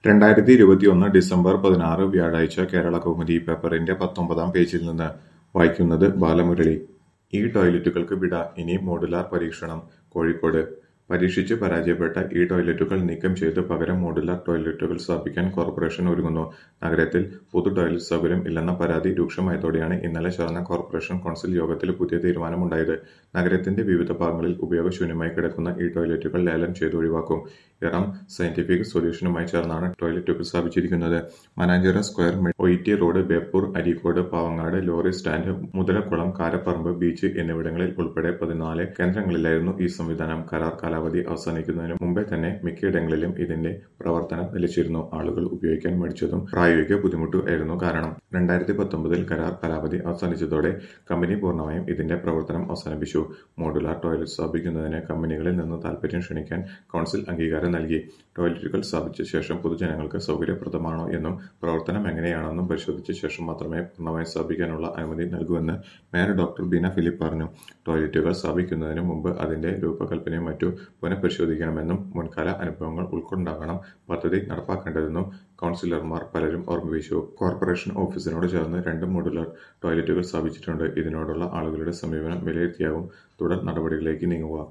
രണ്ടായിരത്തി ഇരുപത്തിയൊന്ന് ഡിസംബർ പതിനാറ് വ്യാഴാഴ്ച കേരള കൗമുദി പേപ്പറിന്റെ പത്തൊമ്പതാം പേജിൽ നിന്ന് വായിക്കുന്നത് ബാലമുരളി ഈ ടോയ്ലറ്റുകൾക്ക് വിട ഇനി മോഡുലാർ പരീക്ഷണം കോഴിക്കോട് പരീക്ഷിച്ച് പരാജയപ്പെട്ട ഈ ടോയ്ലറ്റുകൾ നീക്കം ചെയ്ത് പകരം മോഡുലാർ ടോയ്ലറ്റുകൾ സ്ഥാപിക്കാൻ കോർപ്പറേഷൻ ഒരുങ്ങുന്നു നഗരത്തിൽ പൊതു ടോയ്ലറ്റ് സൗകര്യം ഇല്ലെന്ന പരാതി രൂക്ഷമായതോടെയാണ് ഇന്നലെ ചേർന്ന കോർപ്പറേഷൻ കൗൺസിൽ യോഗത്തിൽ പുതിയ തീരുമാനമുണ്ടായത് നഗരത്തിന്റെ വിവിധ ഭാഗങ്ങളിൽ ഉപയോഗശൂന്യമായി കിടക്കുന്ന ഈ ടോയ്ലറ്റുകൾ ലേലം ചെയ്ത് ഒഴിവാക്കും ഇറം സയന്റിഫിക് സൊല്യൂഷനുമായി ചേർന്നാണ് ടോയ്ലറ്റുകൾ സ്ഥാപിച്ചിരിക്കുന്നത് Mananchira square Oyitty road Beypore Areekode Pavangad lorry stand Muthalakulam Karaparamba beach എന്നിവിടങ്ങളിൽ ഉൾപ്പെടെ പതിനാല് കേന്ദ്രങ്ങളിലായിരുന്നു ഈ സംവിധാനം കരാർ കാലാവധി അവസാനിക്കുന്നതിന് മുമ്പേ തന്നെ മിക്കയിടങ്ങളിലും ഇതിന്റെ പ്രവർത്തനം നിലച്ചിരുന്നു ആളുകൾ ഉപയോഗിക്കാൻ മടിച്ചതും പ്രായോഗിക ബുദ്ധിമുട്ടും ആയിരുന്നു കാരണം രണ്ടായിരത്തി പത്തൊമ്പതിൽ കരാർ കാലാവധി അവസാനിച്ചതോടെ കമ്പനി പൂർണ്ണമായും ഇതിന്റെ പ്രവർത്തനം അവസാനിപ്പിച്ചു മോഡുലാർ ടോയ്ലറ്റ് സ്ഥാപിക്കുന്നതിന് കമ്പനികളിൽ നിന്ന് താൽപര്യം ക്ഷണിക്കാൻ കൗൺസിൽ അംഗീകാരം നൽകി ടോയ്ലറ്റുകൾ സ്ഥാപിച്ച ശേഷം പൊതുജനങ്ങൾക്ക് സൗകര്യപ്രദമാണോ എന്നും പ്രവർത്തനം എങ്ങനെയാണെന്നും പരിശോധിച്ച ശേഷം മാത്രമേ പൂർണ്ണമായി സ്ഥാപിക്കാനുള്ള അനുമതി നൽകൂവെന്ന് മേയർ ഡോക്ടർ ബീന ഫിലിപ്പ് പറഞ്ഞു ടോയ്ലറ്റുകൾ സ്ഥാപിക്കുന്നതിന് മുമ്പ് അതിന്റെ രൂപകൽപ്പനയും മറ്റു പുനഃപരിശോധിക്കണമെന്നും മുൻകാല അനുഭവങ്ങൾ ഉൾക്കൊണ്ടാകണം പദ്ധതി നടപ്പാക്കേണ്ടതെന്നും കൗൺസിലർമാർ പലരും ഓർമ്മിപ്പിച്ചു കോർപ്പറേഷൻ ഓഫീസിനോട് ചേർന്ന് രണ്ട് മോഡുലാർ ടോയ്ലറ്റുകൾ സ്ഥാപിച്ചിട്ടുണ്ട് ഇതിനോടുള്ള ആളുകളുടെ സമീപനം വിലയിരുത്തിയാകും തുടർ നടപടികളിലേക്ക് നീങ്ങുക